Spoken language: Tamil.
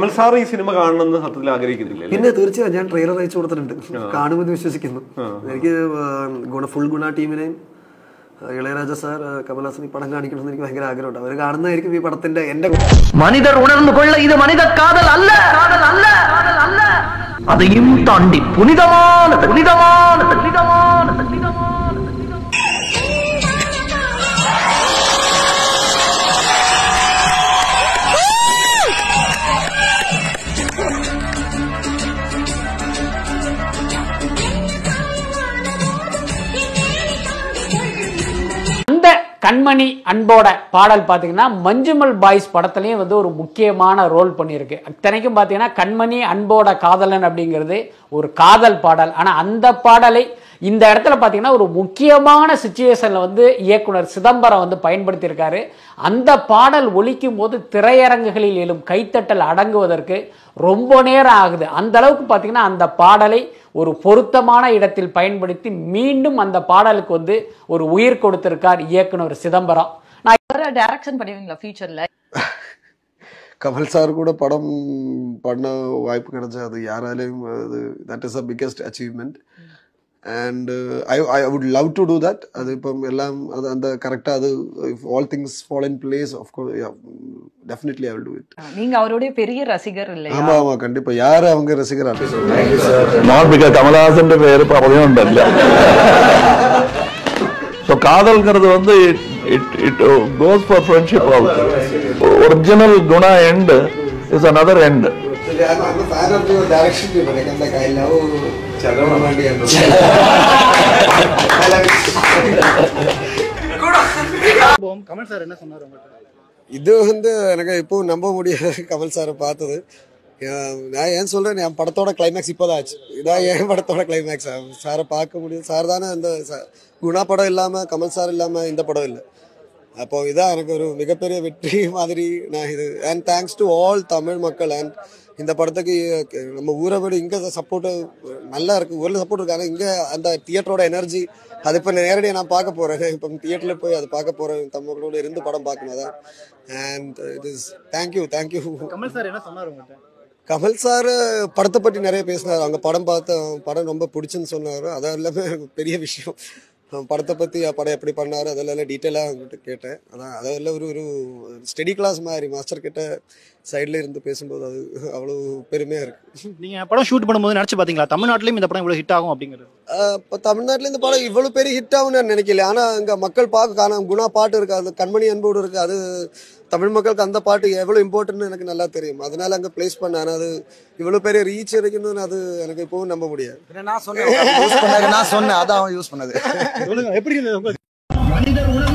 കമൽ സാർ ഈ സിനിമ കാണണമെന്ന് സത്യത്തിൽ ആഗ്രഹിക്കുന്നില്ല പിന്നെ തീർച്ചയായും ഞാൻ ട്രെയിലർ അയച്ചു കൊടുത്തിട്ടുണ്ട് കാണുമെന്ന് വിശ്വസിക്കുന്നു എനിക്ക് ആ, ഗുണ ഫുൾ ഗുണ ടീമിനെയും ആ, ഇളയരാജ സാർ ആ, കമൽഹാസൻ ഈ പടം കാണിക്കണമെന്ന് എനിക്ക് ഭയങ്കര ആഗ്രഹമുണ്ട് അവർ കാണുന്നതായിരിക്കും ഈ പടത്തിന്റെ എന്റെ மனிதர் உணர்ந்து கொள்ள இது மனித காதல் அல்ல காதல் அல்ல காதல் அல்ல அதையும் தாண்டி புனிதமானது புனிதமானது புனிதமானது புனிதமானது அந்த கண்மணி அன்போட பாடல் பார்த்தீங்கன்னா மஞ்சுமல் பாய்ஸ் படத்துலையும் வந்து ஒரு முக்கியமான ரோல் பண்ணியிருக்கு இத்தனைக்கும் பார்த்தீங்கன்னா கண்மணி அன்போட காதலன் அப்படிங்கிறது ஒரு காதல் பாடல் ஆனால் அந்த பாடலை இந்த இடத்துல பார்த்தீங்கன்னா ஒரு முக்கியமான சுச்சுவேஷனில் வந்து இயக்குனர் சிதம்பரம் வந்து பயன்படுத்தியிருக்காரு அந்த பாடல் ஒலிக்கும் போது திரையரங்குகளில் எழும் கைத்தட்டல் அடங்குவதற்கு ரொம்ப நேரம் ஆகுது அந்த அளவுக்கு பார்த்தீங்கன்னா அந்த பாடலை ஒரு பொருத்தமான இடத்தில் பயன்படுத்தி மீண்டும் அந்த பாடலுக்கு வந்து ஒரு உயிர் கொடுத்திருக்கார் இயக்குனர் சிதம்பரம் நான் டைரக்ஷன் பண்ணுவீங்களா ஃபியூச்சர்ல கமல் சார் கூட படம் பண்ண வாய்ப்பு கிடைச்சா அது யாராலையும் அது that is a biggest achievement and I I would love to do that அது இப்போ எல்லாம் அது அந்த கரெக்டாக அது all things fall in place of course definitely I will do it நீங்க அவருடைய பெரிய ரசிகர் இல்லையா ஆமா ஆமா கண்டிப்பா யாரு அவங்க ரசிகர் നോട്ട് ബിക്കോസ് കമലഹാസന്റെ പേര് പറഞ്ഞുകൊണ്ടല്ല ஸோ காதல்ங்கிறது வந்து it it goes for friendship also original Guna end is another end Kamal sir என்ன சொன்னார் உங்கள்கிட்ட இது வந்து எனக்கு இப்போ நம்ப முடியாது கமல் சாரை பார்த்தது ஏன், நான் ஏன் சொல்றேன் என் படத்தோட கிளைமேக்ஸ் இப்போதான் ஆச்சு இதான் என் படத்தோட கிளைமேக்ஸ் சாரை பார்க்க முடியும் சார் தானே அந்த ச- குணா படம் இல்லாம கமல் சார் இல்லாம இந்த படம் இல்லை அப்போ இதான் எனக்கு ஒரு மிகப்பெரிய வெற்றி மாதிரி நான் இது and thanks to all Tamil மக்கள் அண்ட் இந்த படத்துக்கு அஹ், நம்ம ஊரை விட இங்கே சப்போர்ட் நல்லா இருக்கு ஊரில் சப்போர்ட் இருக்காங்க இங்கே அந்த தியேட்டரோட எனர்ஜி அது இப்போ நேரடியாக நான் பார்க்க போகிறேன் இப்போ தியேட்டரில் போய் அதை பார்க்க போகிறேன் தமிழோட இருந்து படம் பார்க்கணும் அதான் and it is thank you thank you Kamal sir என்ன சொன்னார் உங்கள்கிட்ட கமல் சார் படத்தை பற்றி நிறைய பேசினார் அவங்க படம் பார்த்த படம் ரொம்ப பிடிச்சுன்னு சொன்னார் அது எல்லாமே எனக்கு பெரிய விஷயம் அவன் படத்தை பற்றி படம் எப்படி பண்ணார் அதெல்லாம் டீட்டெயிலாக அவங்ககிட்ட கேட்டேன் அதான் அதெல்லாம் ஒரு ஒரு ஸ்டெடி கிளாஸ் மாதிரி மாஸ்டர் கிட்ட சைடில் இருந்து பேசும்போது அது அவ்வளோ பெருமையாக இருக்கு நீங்க படம் ஷூட் பண்ணும்போது நினைச்சு பாத்தீங்களா தமிழ்நாட்டிலயும் இந்த படம் இவ்வளவு ஹிட் ஆகும் அப்படிங்கிறது இப்போ தமிழ்நாட்டில் இந்த படம் இவ்வளோ பெரிய ஹிட் ஆகும்னு நான் நினைக்கல ஆனால் இங்கே மக்கள் பார்க்க காண குணா பாட்டு இருக்கு அது கண்மணி அன்போடு இருக்கு அது தமிழ் மக்களுக்கு அந்த பாட்டு எவ்வளோ இம்பார்ட்டன்ட்னு எனக்கு நல்லா தெரியும் அதனால அங்கே ப்ளேஸ் பண்ணேன் ஆனா அது இவ்வளோ பெரிய ரீச் இருக்குன்னு அது எனக்கு இப்போவும் நம்ப முடியாது நான் சொன்னேன் யூஸ் பண்ணாரு நான் சொன்னேன் அதான் அவன் யூஸ் பண்ணது சொல்லுங்க எப்படி இருந்தது உங்களுக்கு? மனிதர் உணர்ந்து